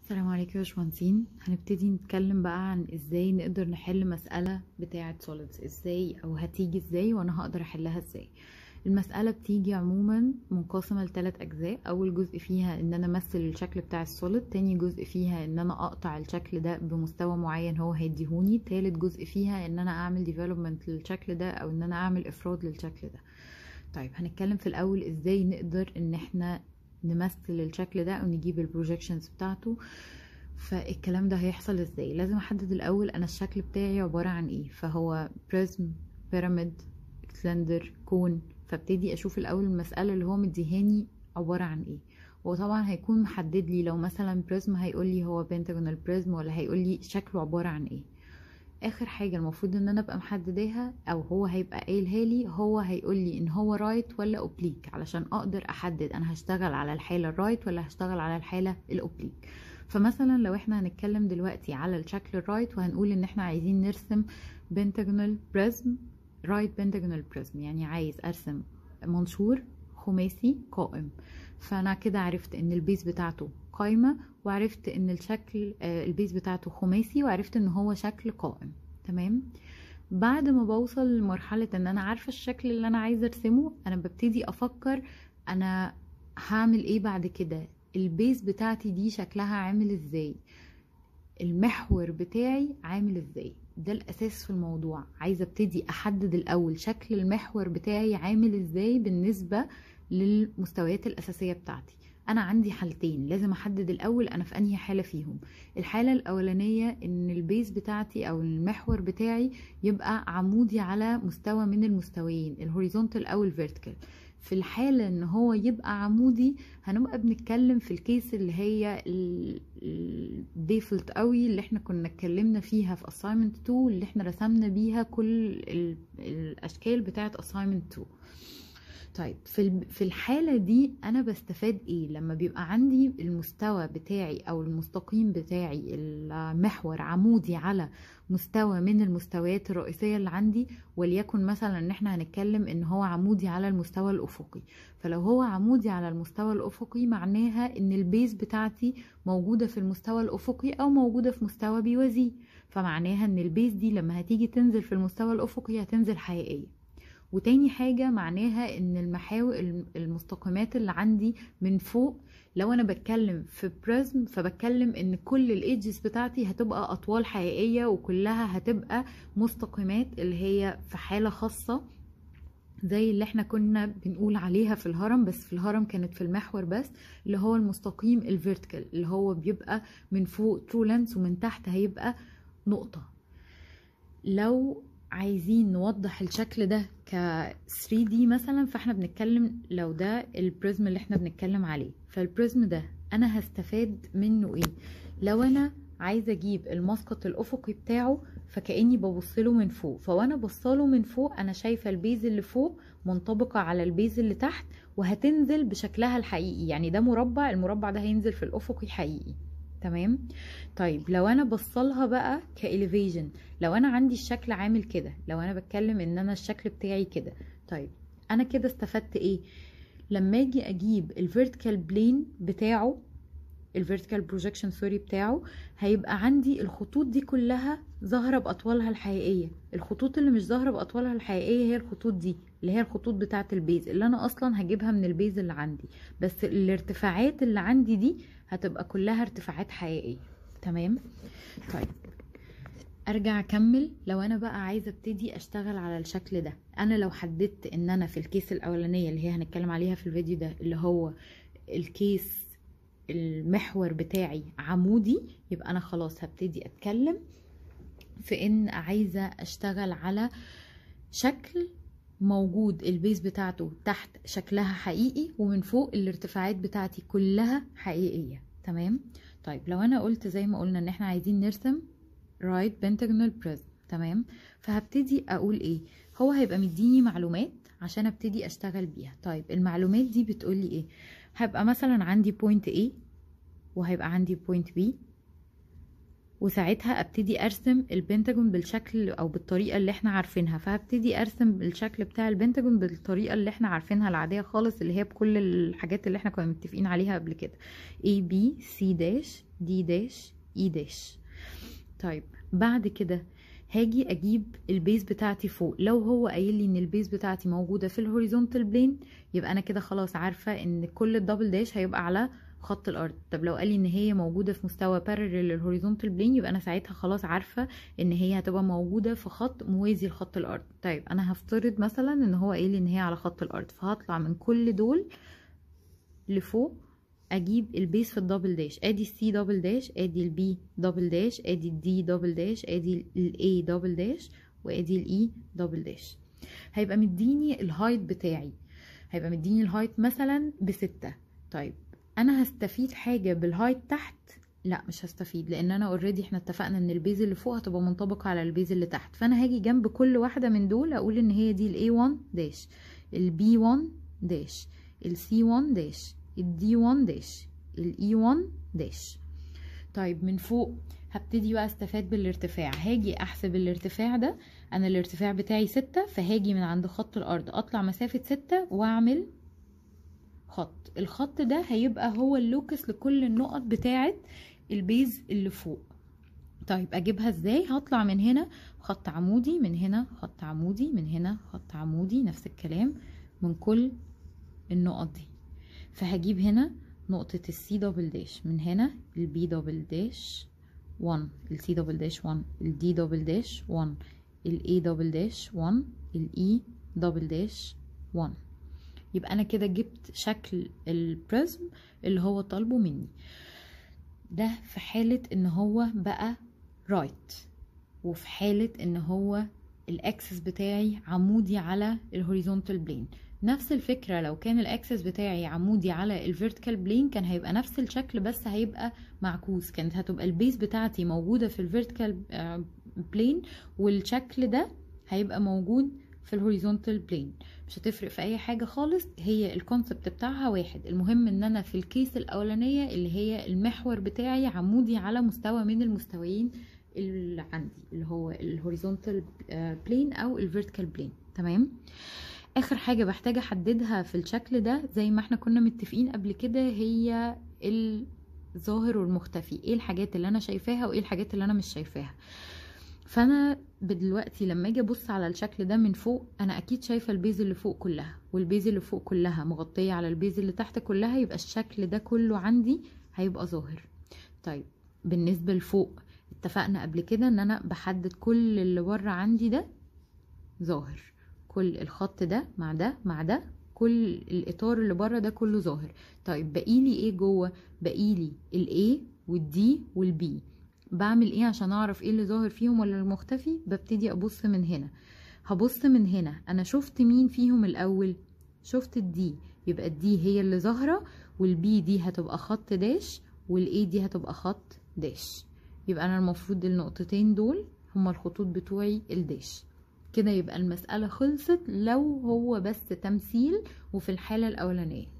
السلام عليكم يا باشمهندسين هنبتدي نتكلم بقى عن ازاي نقدر نحل مسألة بتاعة solids ازاي او هتيجي ازاي وانا هقدر احلها ازاي المسألة بتيجي عموما منقسمة لثلاث أجزاء أول جزء فيها إن أنا أمثل الشكل بتاع السوليد تاني جزء فيها إن أنا أقطع الشكل ده بمستوى معين هو هيديهوني تالت جزء فيها إن أنا أعمل ديفلوبمنت للشكل ده أو إن أنا أعمل إفراد للشكل ده طيب هنتكلم في الأول إزاي نقدر إن إحنا نمثل الشكل ده أو نجيب البروجيكشنز بتاعته فالكلام ده هيحصل ازاي لازم احدد الاول انا الشكل بتاعي عبارة عن ايه فهو بريزم بيراميد سلندر كون فابتدي اشوف الاول المسألة اللي هو مديهاني عبارة عن ايه وطبعا هيكون محدد لي لو مثلا بريزم هيقول لي هو بنتاجونال بريزم ولا هيقول لي شكله عبارة عن ايه اخر حاجة المفروض ان انا ابقى محدداها او هو هيبقى قايلها لي هو هيقول لي ان هو رايت ولا اوبليك علشان اقدر احدد انا هشتغل على الحالة الرايت ولا هشتغل على الحالة الاوبليك فمثلا لو احنا هنتكلم دلوقتي على الشكل الرايت وهنقول ان احنا عايزين نرسم بنتاجونال بريزم رايت بنتاجونال بريزم يعني عايز ارسم منشور خماسي قائم فانا كده عرفت ان البيز بتاعته قايمة وعرفت ان الشكل البيز بتاعته خماسي وعرفت ان هو شكل قائم تمام بعد ما بوصل لمرحلة ان انا عارفة الشكل اللي انا عايزة ارسمه انا ببتدي افكر انا هعمل ايه بعد كده البيز بتاعتي دي شكلها عامل ازاي المحور بتاعي عامل ازاي ده الاساس في الموضوع عايزه ابتدي احدد الاول شكل المحور بتاعي عامل ازاي بالنسبه للمستويات الاساسيه بتاعتي انا عندي حالتين لازم احدد الاول انا في انهي حاله فيهم الحاله الاولانيه ان البيز بتاعتي او المحور بتاعي يبقى عمودي على مستوى من المستويين الهوريزونتال او الفيرتيكال في الحالة ان هو يبقى عمودي هنبقى بنتكلم في الكيس اللي هي الديفولت قوي اللي احنا كنا اتكلمنا فيها في assignment 2 اللي احنا رسمنا بيها كل الاشكال بتاعة assignment 2 طيب في في الحاله دي انا بستفاد ايه لما بيبقى عندي المستوى بتاعي او المستقيم بتاعي المحور عمودي على مستوى من المستويات الرئيسيه اللي عندي وليكن مثلا ان احنا هنتكلم ان هو عمودي على المستوى الافقي فلو هو عمودي على المستوى الافقي معناها ان البيز بتاعتي موجوده في المستوى الافقي او موجوده في مستوى بيوازيه فمعناها ان البيز دي لما هتيجي تنزل في المستوى الافقي هتنزل حقيقيه وتاني حاجة معناها ان المحاور المستقيمات اللي عندي من فوق لو انا بتكلم في بريزم فبتكلم ان كل الايدجز بتاعتي هتبقى اطوال حقيقية وكلها هتبقى مستقيمات اللي هي في حالة خاصة زي اللي احنا كنا بنقول عليها في الهرم بس في الهرم كانت في المحور بس اللي هو المستقيم الفيرتيكال اللي هو بيبقى من فوق ترو لينس ومن تحت هيبقى نقطة لو عايزين نوضح الشكل ده ك 3 دي مثلا فاحنا بنتكلم لو ده البريزم اللي احنا بنتكلم عليه فالبريزم ده انا هستفاد منه ايه لو انا عايزه اجيب المسقط الافقي بتاعه فكاني ببصله من فوق فوانا بصله من فوق انا شايفه البيز اللي فوق منطبقه على البيز اللي تحت وهتنزل بشكلها الحقيقي يعني ده مربع المربع ده هينزل في الافقي حقيقي تمام طيب لو انا بصلها بقى كإليفيجن لو انا عندي الشكل عامل كده لو انا بتكلم ان انا الشكل بتاعي كده طيب انا كده استفدت ايه لما اجي اجيب الفيرتيكال بلين بتاعه الفيرتيكال بروجكشن سوري بتاعه هيبقى عندي الخطوط دي كلها ظاهره باطوالها الحقيقيه الخطوط اللي مش ظاهره باطوالها الحقيقيه هي الخطوط دي اللي هي الخطوط بتاعه البيز اللي انا اصلا هجيبها من البيز اللي عندي بس الارتفاعات اللي عندي دي هتبقى كلها ارتفاعات حقيقيه تمام طيب ارجع اكمل لو انا بقى عايزه ابتدي اشتغل على الشكل ده انا لو حددت ان انا في الكيس الاولانيه اللي هي هنتكلم عليها في الفيديو ده اللي هو الكيس المحور بتاعي عمودي يبقى انا خلاص هبتدي اتكلم في ان عايزه اشتغل على شكل موجود البيز بتاعته تحت شكلها حقيقي ومن فوق الارتفاعات بتاعتي كلها حقيقيه تمام طيب لو انا قلت زي ما قلنا ان احنا عايزين نرسم رايت بنتاجونال بريزم تمام فهبتدي اقول ايه هو هيبقى مديني معلومات عشان ابتدي اشتغل بيها طيب المعلومات دي بتقولي ايه هيبقى مثلا عندي بوينت A وهيبقى عندي بوينت B وساعتها ابتدي ارسم البنتاجون بالشكل او بالطريقه اللي احنا عارفينها فهبتدي ارسم الشكل بتاع البنتاجون بالطريقه اللي احنا عارفينها العاديه خالص اللي هي بكل الحاجات اللي احنا كنا متفقين عليها قبل كده A B C داش D داش E داش طيب بعد كده هاجي اجيب البيز بتاعتي فوق لو هو قايل لي ان البيز بتاعتي موجوده في الهوريزونتال بلين يبقى انا كده خلاص عارفه ان كل الدبل داش هيبقى على خط الارض طب لو قال لي ان هي موجوده في مستوى بارلل للهوريزونتال بلين يبقى انا ساعتها خلاص عارفه ان هي هتبقى موجوده في خط موازي لخط الارض طيب انا هفترض مثلا ان هو قايل لي ان هي على خط الارض فهطلع من كل دول لفوق اجيب البيس في الدبل داش ادي السي دبل داش ادي البي دبل داش ادي الدي دبل داش ادي الاي دبل داش وادي الاي دبل داش هيبقى مديني الهايت بتاعي هيبقى مديني الهايت مثلا بستة طيب انا هستفيد حاجه بالهايت تحت لا مش هستفيد لان انا اوريدي احنا اتفقنا ان البيز اللي فوق هتبقى منطبقه على البيز اللي تحت فانا هاجي جنب كل واحده من دول اقول ان هي دي الاي 1 داش البي 1 داش السي 1 داش الدي 1 داش الاي 1 داش طيب من فوق هبتدي بقى استفاد بالارتفاع هاجي احسب الارتفاع ده انا الارتفاع بتاعي ستة فهاجي من عند خط الارض اطلع مسافة ستة واعمل خط الخط ده هيبقى هو اللوكس لكل النقط بتاعة البيز اللي فوق طيب اجيبها ازاي هطلع من هنا خط عمودي من هنا خط عمودي من هنا خط عمودي نفس الكلام من كل النقط دي فهجيب هنا نقطة السي دبل داش من هنا البي دبل داش 1 السي دبل داش 1 الدي دبل داش 1 الاي دبل داش 1 الاي دبل داش 1 يبقى انا كده جبت شكل البريزم اللي هو طالبه مني ده في حالة ان هو بقى رايت right. وفي حالة ان هو الاكسس بتاعي عمودي على الهوريزونتال بلين نفس الفكرة لو كان الاكسس بتاعي عمودي على الفيرتيكال بلين كان هيبقى نفس الشكل بس هيبقى معكوس كانت هتبقى البيز بتاعتي موجودة في الفيرتيكال بلين والشكل ده هيبقى موجود في الهوريزونتال بلين مش هتفرق في اي حاجة خالص هي الكونسبت بتاعها واحد المهم ان انا في الكيس الاولانية اللي هي المحور بتاعي عمودي على مستوى من المستويين اللي عندي اللي هو الهوريزونتال بلين او الفيرتيكال بلين تمام اخر حاجة بحتاج احددها في الشكل ده زي ما احنا كنا متفقين قبل كده هي الظاهر والمختفي ايه الحاجات اللي انا شايفاها وايه الحاجات اللي انا مش شايفاها فانا دلوقتي لما اجي ابص على الشكل ده من فوق انا اكيد شايفه البيز اللي فوق كلها والبيز اللي فوق كلها مغطيه على البيز اللي تحت كلها يبقى الشكل ده كله عندي هيبقى ظاهر طيب بالنسبه لفوق اتفقنا قبل كده ان انا بحدد كل اللي بره عندي ده ظاهر كل الخط ده مع ده مع ده كل الاطار اللي بره ده كله ظاهر طيب بقيلي ايه جوه بقيلي الاي والدي والبي بعمل ايه عشان اعرف ايه اللي ظاهر فيهم ولا المختفي ببتدي ابص من هنا هبص من هنا انا شفت مين فيهم الاول شفت الدي يبقى الدي هي اللي ظاهره والبي دي هتبقى خط داش والاي دي هتبقى خط داش يبقى انا المفروض النقطتين دول هما الخطوط بتوعي الداش كده يبقى المسألة خلصت لو هو بس تمثيل وفي الحالة الأولانية